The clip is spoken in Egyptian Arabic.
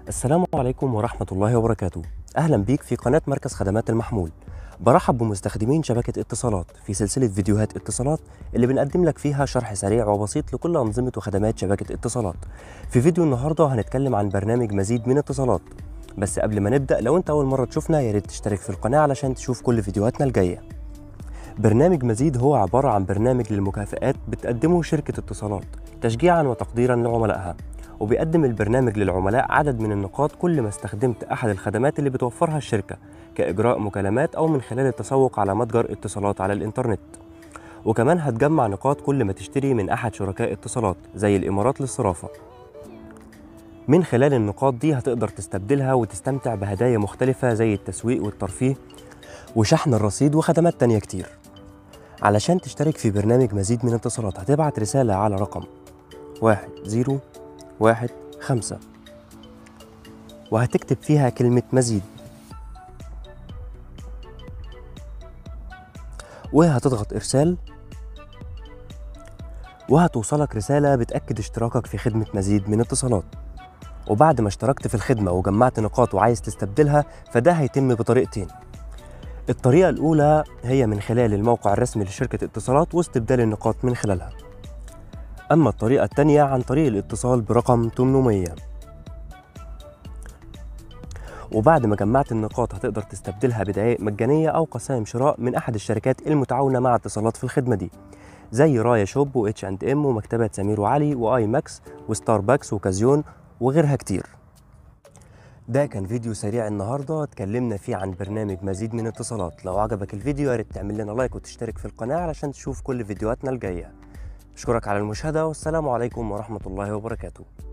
السلام عليكم ورحمة الله وبركاته أهلا بيك في قناة مركز خدمات المحمول برحب بمستخدمين شبكة اتصالات في سلسلة فيديوهات اتصالات اللي بنقدم لك فيها شرح سريع وبسيط لكل أنظمة وخدمات شبكة اتصالات في فيديو النهاردة هنتكلم عن برنامج مزيد من اتصالات بس قبل ما نبدأ لو انت أول مرة تشوفنا يا ريت تشترك في القناة علشان تشوف كل فيديوهاتنا الجاية برنامج مزيد هو عبارة عن برنامج للمكافآت بتقدمه شركة اتصالات تشجيعا وتقديرا لعملائها وبيقدم البرنامج للعملاء عدد من النقاط كل ما استخدمت أحد الخدمات اللي بتوفرها الشركة كإجراء مكالمات أو من خلال التسوق على متجر اتصالات على الإنترنت وكمان هتجمع نقاط كل ما تشتري من أحد شركاء اتصالات زي الإمارات للصرافة من خلال النقاط دي هتقدر تستبدلها وتستمتع بهدايا مختلفة زي التسويق والترفيه وشحن الرصيد وخدمات تانية كتير علشان تشترك في برنامج مزيد من اتصالات هتبعت رسالة على رقم واحد زيرو واحد خمسة وهتكتب فيها كلمة مزيد وهتضغط إرسال وهتوصلك رسالة بتأكد اشتراكك في خدمة مزيد من اتصالات وبعد ما اشتركت في الخدمة وجمعت نقاط وعايز تستبدلها فده هيتم بطريقتين الطريقة الأولى هي من خلال الموقع الرسمي لشركة اتصالات واستبدال النقاط من خلالها أما الطريقة التانية عن طريق الاتصال برقم 800 وبعد ما جمعت النقاط هتقدر تستبدلها بدقائق مجانية أو قسائم شراء من أحد الشركات المتعاونة مع اتصالات في الخدمة دي زي رايا شوب واتش اند ام ومكتبة سمير وعلي واي ماكس وستاربكس وكازيون وغيرها كتير ده كان فيديو سريع النهاردة اتكلمنا فيه عن برنامج مزيد من اتصالات لو عجبك الفيديو يا ريت تعمل لنا لايك وتشترك في القناة علشان تشوف كل فيديوهاتنا الجاية أشكرك على المشاهدة والسلام عليكم ورحمة الله وبركاته